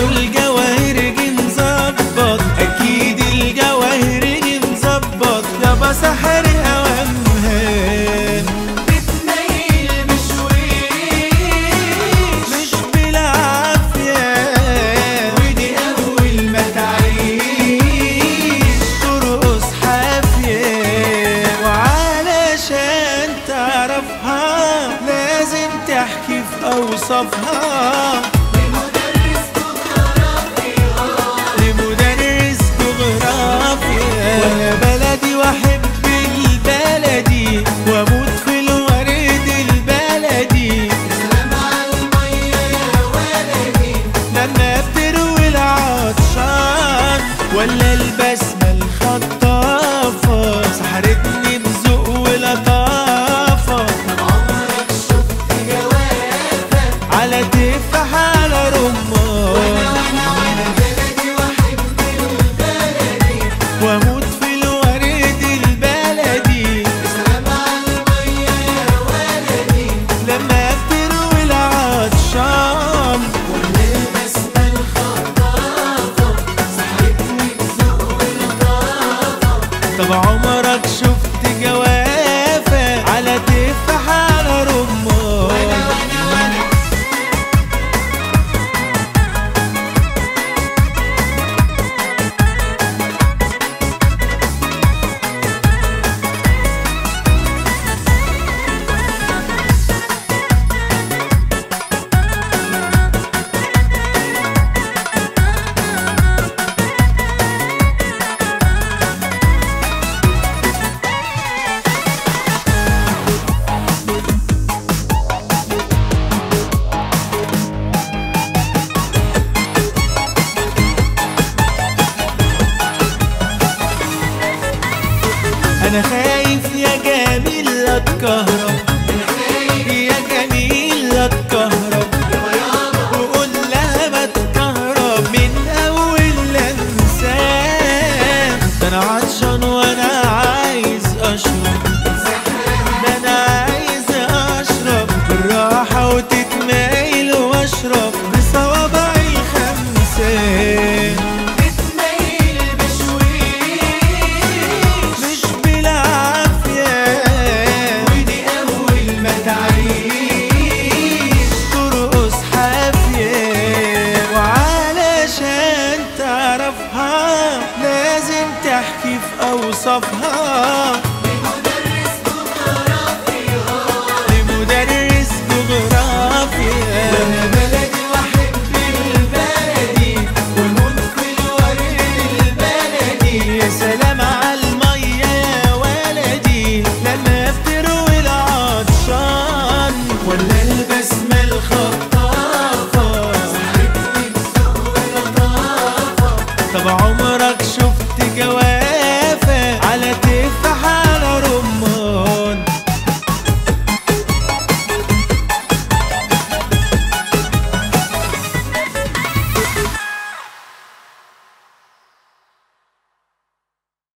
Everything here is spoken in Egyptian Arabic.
الجواهر جه نظبط اكيد الجواهر جه نظبط يابا سحر اوامها بتميل بشويش مش بالعافية ودي أول ما تعيش ترقص حافية وعلشان تعرفها لازم تحكي في أوصافها لمدرس جغرافيا لمدرس جغرافيا وانا بلدي واحب البلدي واموت في الورد البلدي سلام على المية يا ولدي لما بتروي العطشان ولا البسمة الخطافة سحرتني بذوق ولطافة عمرك شفت جوافة على تفاح على رمان وأنا وأنا بلدي وأحب البلدي واموت في الورد البلدي سلام على المية يا ولدي لما بتروي العطشان والبسمة الخطافة سحرتني بذوق ولطافة طب عمرك شفت جوافة على تفاح على رمان وأنا وأنا وأنا انا خايف يا جميل لا تكهرب يا جميل لا تكهرب وقول لها ما تكهرب من اول لمسان ده انا عطشان وانا عايز اشرب ده انا عايز اشرب بالراحه وتتمايل واشرب بصوابعي الخمسان بتميل بشويش مش بالعافيه ودي أول ما تعيش ترقص حافية وعلشان تعرفها لازم تحكي في أوصافها